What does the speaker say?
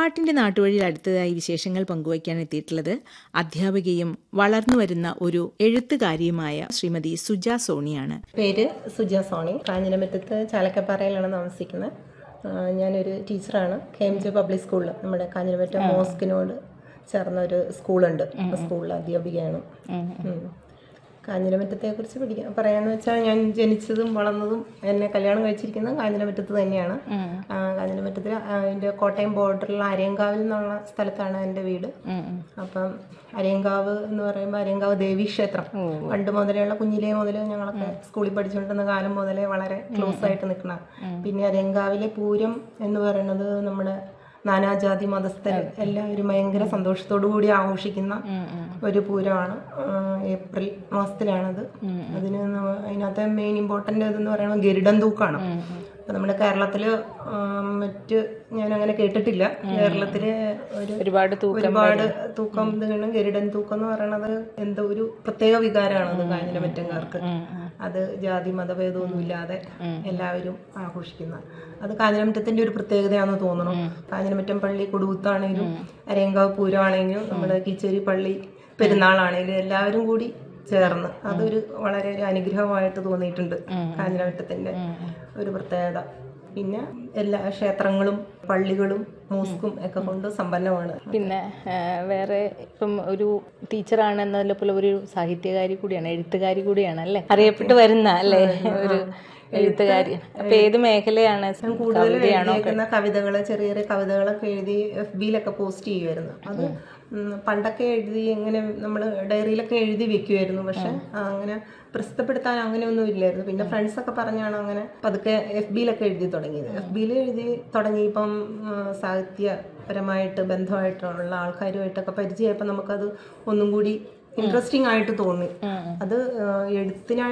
പാട്ടിന്റെ നാട്ടുവഴിയിൽ അടുത്തതായി വിശേഷങ്ങൾ പങ്കുവയ്ക്കാൻ എത്തിയിട്ടുള്ളത് അധ്യാപികയും വളർന്നു വരുന്ന ഒരു എഴുത്തുകാരിയുമായ ശ്രീമതി സുജ സോണിയാണ് പേര് സുജ സോണി കാഞ്ഞിരമറ്റത്ത് ചാലക്കപ്പാറയിലാണ് താമസിക്കുന്നത് ആ, ഞാനൊരു ടീച്ചറാണ് കെ എം ജെ പബ്ലിക് സ്കൂളിൽ നമ്മുടെ കാഞ്ഞിരമറ്റം മോസ്കിനോട് ചേർന്ന ഒരു സ്കൂളുണ്ട് ആ സ്കൂളിൽ അധ്യാപികയാണ് ഉം. കാഞ്ഞിരമറ്റത്തെ കുറിച്ച് പഠിക്കാൻ പറയാന്ന് വെച്ചാൽ ഞാൻ ജനിച്ചതും വളർന്നതും എന്നെ കല്യാണം കഴിച്ചിരിക്കുന്നത് കാഞ്ഞിരമറ്റത്ത് തന്നെയാണ് ആ, കാഞ്ഞിരമറ്റത്തിൽ അതിൻ്റെ കോട്ടയം ബോർഡറിലുള്ള അരയങ്കാവിൽ എന്നുള്ള സ്ഥലത്താണ് എൻ്റെ വീട് അപ്പം അരയങ്കാവ് എന്ന് പറയുമ്പോൾ അരയങ്കാവ് ദേവീ ക്ഷേത്രം പണ്ട് മുതലുള്ള കുഞ്ഞിലേ മുതൽ ഞങ്ങളൊക്കെ സ്കൂളിൽ പഠിച്ചുകൊണ്ടിരുന്ന കാലം മുതലേ വളരെ ക്ലോസ് ആയിട്ട് നിൽക്കുന്ന പിന്നെ അരയങ്കാവിലെ പൂരം എന്ന് പറയുന്നത് നമ്മുടെ നാനാജാതി മതസ്ഥർ എല്ലാവരും ഭയങ്കര സന്തോഷത്തോടു കൂടി ആഘോഷിക്കുന്ന ഒരു പൂരമാണ് ആ, ഏപ്രിൽ മാസത്തിലാണത് അതിന് നമ്മ- അതിനകത്തെ മെയിൻ ഇമ്പോർട്ടൻ്റ് ഇതെന്ന് പറയുന്നത് ഗരുഡൻ തൂക്കാണ് അപ്പൊ നമ്മുടെ കേരളത്തില് ആ, മറ്റ് ഞാൻ അങ്ങനെ കേട്ടിട്ടില്ല കേരളത്തില് ഒരു ഒരുപാട് ഒരുപാട് തൂക്കം ഇതാണ് ഗരുഡൻ തൂക്കം എന്ന് പറയുന്നത് എന്തോ ഒരു പ്രത്യേക വികാരമാണ് അത് കാഞ്ഞിരമറ്റംകാർക്ക് അത് ജാതി മതഭേദമൊന്നും ഇല്ലാതെ എല്ലാവരും ആഘോഷിക്കുന്ന അത് കാഞ്ഞിരമറ്റത്തിന്റെ ഒരു പ്രത്യേകതയാണെന്ന് തോന്നുന്നു കാഞ്ഞിരമറ്റം പള്ളി കൊടുകുത്താണെങ്കിലും അരയങ്കാവ് പൂരമാണെങ്കിലും നമ്മുടെ കിച്ചേരി പള്ളി പെരുന്നാളാണെങ്കിലും എല്ലാവരും കൂടി ചേർന്ന് അതൊരു വളരെ ഒരു അനുഗ്രഹമായിട്ട് തോന്നിയിട്ടുണ്ട് കാഞ്ഞിരമറ്റത്തിന്റെ ഒരു പ്രത്യേകത പിന്നെ എല്ലാ ക്ഷേത്രങ്ങളും പള്ളികളും മോസ്കും ഒക്കെ കൊണ്ട് സമ്പന്നമാണ് പിന്നെ ആ, വേറെ ഇപ്പം ഒരു ടീച്ചറാണ് എന്നതിലെ പോലെ ഒരു സാഹിത്യകാരി കൂടിയാണ് എഴുത്തുകാരി കൂടിയാണ് അല്ലേ അറിയപ്പെട്ട് വരുന്ന അല്ലേ ഒരു എഴുത്തുകാരി അപ്പൊ ഏത് മേഖലയാണ് ഞാൻ കൂടുതൽ എഴുതിയേക്കുന്ന കവിതകൾ ചെറിയ ചെറിയ കവിതകളൊക്കെ എഴുതി എഫ് ബിയിലൊക്കെ പോസ്റ്റ് ചെയ്യുമായിരുന്നു അത് ഉം, പണ്ടൊക്കെ എഴുതി ഇങ്ങനെ നമ്മൾ ഡയറിയിലൊക്കെ എഴുതി വെക്കുമായിരുന്നു പക്ഷെ ആ, അങ്ങനെ പ്രസിദ്ധപ്പെടുത്താൻ അങ്ങനെയൊന്നും ഇല്ലായിരുന്നു പിന്നെ ഫ്രണ്ട്സ് ഒക്കെ പറഞ്ഞാണ് അങ്ങനെ പതുക്കെ എഫ് ബിയിലൊക്കെ എഴുതി തുടങ്ങിയത് എഫ് ബിയിൽ എഴുതി തുടങ്ങിയപ്പം ഉം, സാഹിത്യപരമായിട്ട് ബന്ധമായിട്ടുള്ള ആൾക്കാരുമായിട്ടൊക്കെ പരിചയമായപ്പോൾ നമുക്കത് ഒന്നും കൂടി ഇൻട്രസ്റ്റിംഗ് ആയിട്ട് തോന്നി അത് ആ, എഴുത്തിനായി